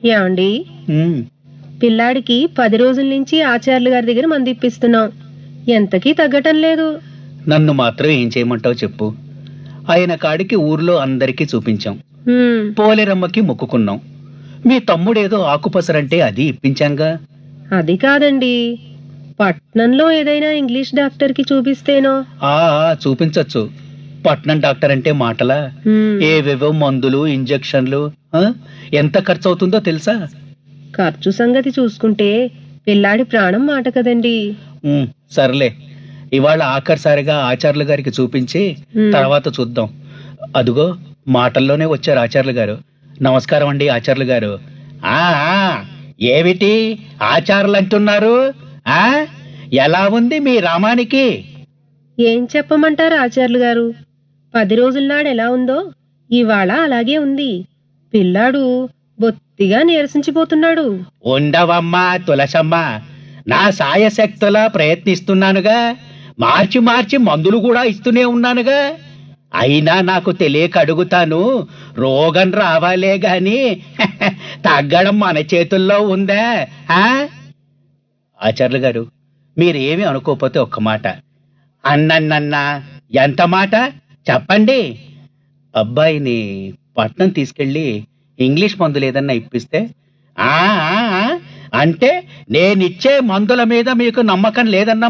ఏమండి ఉమ్, పిల్లాడికి పది రోజుల నుంచి ఆచార్యులు గారి దగ్గర మంది ఇప్పిస్తున్నాం ఎంతకీ తగ్గటం లేదు నన్ను మాత్రం ఏం చేయమంటావు చెప్పు ఆయన కాడికి ఊర్లో అందరికీ చూపించాం హ్మ్, పోలేరమ్మకి మొక్కుకున్నాం మీ తమ్ముడేదో ఆకుపసరంటే అది ఇప్పించాంగా అది కాదండి పట్నంలో ఏదైనా ఇంగ్లీష్ డాక్టర్కి చూపిస్తేనో ఆ ఆ, చూపించొచ్చు పట్నం డాక్టర్ అంటే మాటలా హ్మ్, ఏవేవో మందులు ఇంజెక్షన్లు ఆ? ఎంత ఖర్చు అవుతుందో తెలుసా ఖర్చు సంగతి చూసుకుంటే పిల్లాడి ప్రాణం మాట కదండి ఉమ్, సర్లే ఇవాళ ఆఖరిసారిగా ఆచార్యులు గారికి చూపించి హ్మ్. తర్వాత చూద్దాం అదుగో మాటల్లోనే వచ్చారు ఆచార్యులు గారు నమస్కారం అండి ఆచార్యులు గారు ఆ ఆ, ఏమిటి ఆచార్యులు అంటున్నారు ఆ ఎలా ఉంది మీ రామానికి ఏం చెప్పమంటారు ఆచార్యులు గారు పది రోజుల నాడు ఎలా ఉందో ఇవాళ అలాగే ఉంది పిల్లాడు బొత్తిగా నీరసించిపోతున్నాడు ఉండవమ్మా తులసమ్మ నా సాయశక్తులా ప్రయత్నిస్తున్నానుగా మార్చి మార్చి మందులు కూడా ఇస్తూనే ఉన్నానుగా అయినా నాకు తెలియక అడుగుతాను రోగం రావాలే గాని తగ్గడం మన చేతుల్లో ఉందా ఆ? ఆచార్యులు గారు మీరేమి అనుకోకపోతే ఒక్క మాట అన్నన్నన్నా ఎంత మాట చెప్పండి అబ్బాయిని పట్నం తీసుకెళ్ళి ఇంగ్లీష్ మందులు ఏదన్నా ఇప్పిస్తే ఆ ఆ, ఆ, అంటే నేనిచ్చే మందుల మీద మీకు నమ్మకం లేదన్న